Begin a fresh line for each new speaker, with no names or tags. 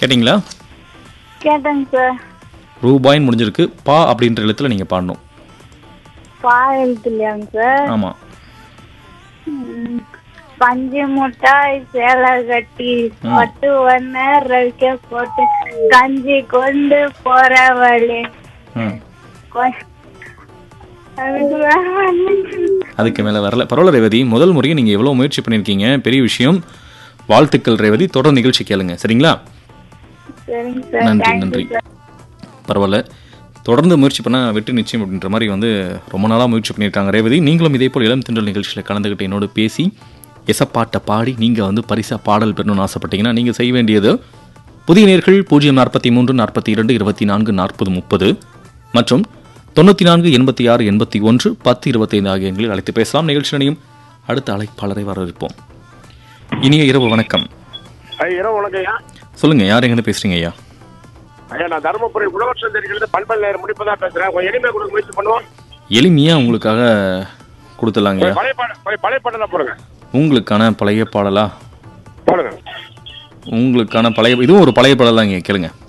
கேட்டிங்களா
கேட்டேங்க சார்
ரூபாய்ன்னு முடிஞ்சிருக்கு பா அப்படின்ற எழுத்துல நீங்கள் பாடணும்
பா எழுத்து இல்லையாங்க சார்
ஆமாம்
ம், பஞ்சு முட்டாய் சேலை கட்டி பட்டு ஒன்ன ரவிக்க போட்டு கஞ்சி கொண்டு போற வழி
ம்
கொ- அதுக்கு வேற வழி.
அதுக்கு மேலே வரல பரவாயில்ல ரேவதி முதல் முறையும் நீங்கள் எவ்வளோ முயற்சி பண்ணியிருக்கீங்க பெரிய விஷயம் வாழ்த்துக்கள் ரேவதி தொடர் நிகழ்ச்சி கேளுங்க சரிங்களா
சரிங்க சார்
நன்றி
தேங்க்யூ
நன்றி
சார்
பரவாயில்ல தொடர்ந்து முயற்சி பண்ணால் வெற்றி நிச்சயம் அப்படின்ற மாதிரி வந்து ரொம்ப நாளாக முயற்சி பண்ணியிருக்காங்க ரேவதி நீங்களும் இதே போல் இளம் திண்டல் நிகழ்ச்சியில் கலந்துக்கிட்டு என்னோட பேசி எசப்பாட்டை பாடி நீங்கள் வந்து பரிசா பாடல் பெறணும்னு ஆசைப்பட்டீங்கன்னா நீங்கள் செய்ய வேண்டியது புதிய நேர்கள் பூஜ்ஜியம் நாற்பத்தி மூன்று நாற்பத்தி இரண்டு இருபத்தி நான்கு நாற்பது முப்பது மற்றும் தொண்ணூற்றி நான்கு எண்பத்தி ஆறு எண்பத்தி ஒன்று பத்து இருபத்தைந்து ஆகிய எண்களில் அழைத்து பேசலாம் நிகழ்ச்சியினையும் அடுத்த அழைப்பாளரை வரவேற்போம் இனிய இரவு வணக்கம்
ஐயா இரவு வணக்கம் ஐயா
சொல்லுங்கள் யார் எங்கேருந்து பேசுகிறீங்க ஐயா
ஐயா நான் தருமபுரி உழவர் சந்தையிலிருந்து பண்பல் நேரம் முடிப்பதா பேசுறேன் கொஞ்சம் எளிமையா கொடுக்க முயற்சி பண்ணுவோம்
எளிமையாக உங்களுக்காக கொடுத்துடலாங்க ஐயா
பழைய பாட பழைய- பழைய பாடலாம் போடுங்க
உங்களுக்கான பழைய பாடலா
போடுங்க
உங்களுக்கான பழைய இதுவும் ஒரு பழைய பாடல் தாங்க கேளுங்க